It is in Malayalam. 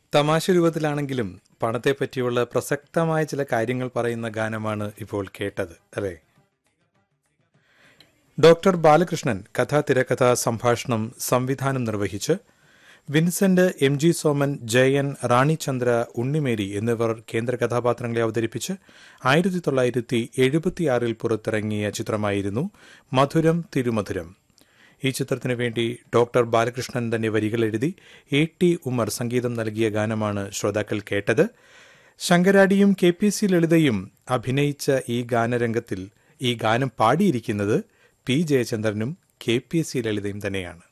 തമാശ രൂപത്തിലാണെങ്കിലും പണത്തെ പറ്റിയുള്ള പ്രസക്തമായ ചില കാര്യങ്ങൾ പറയുന്ന ഗാനമാണ് ഇപ്പോൾ കേട്ടത് അല്ലേ ഡോക്ടർ ബാലകൃഷ്ണൻ കഥ തിരക്കഥ സംഭാഷണം സംവിധാനം നിർവഹിച്ച് വിൻസെന്റ് എം ജി സോമൻ ജയൻ റാണിചന്ദ്ര ഉണ്ണിമേരി എന്നിവർ കേന്ദ്ര കഥാപാത്രങ്ങളെ അവതരിപ്പിച്ച് ആയിരത്തി തൊള്ളായിരത്തി എഴുപത്തിയാറിൽ പുറത്തിറങ്ങിയ ചിത്രമായിരുന്നു മധുരം തിരുമധുരം ഈ ചിത്രത്തിനു വേണ്ടി ഡോക്ടർ ബാലകൃഷ്ണൻ തന്നെ വരികൾ എഴുതി എ ടി ഉമർ സംഗീതം നൽകിയ ഗാനമാണ് ശ്രോതാക്കൾ കേട്ടത് ശങ്കരാടിയും കെ പി സി ലളിതയും അഭിനയിച്ച ഈ ഗാനരംഗത്തിൽ ഈ ഗാനം പാടിയിരിക്കുന്നത് പി ജയചന്ദ്രനും കെ പി സി ലളിതയും തന്നെയാണ്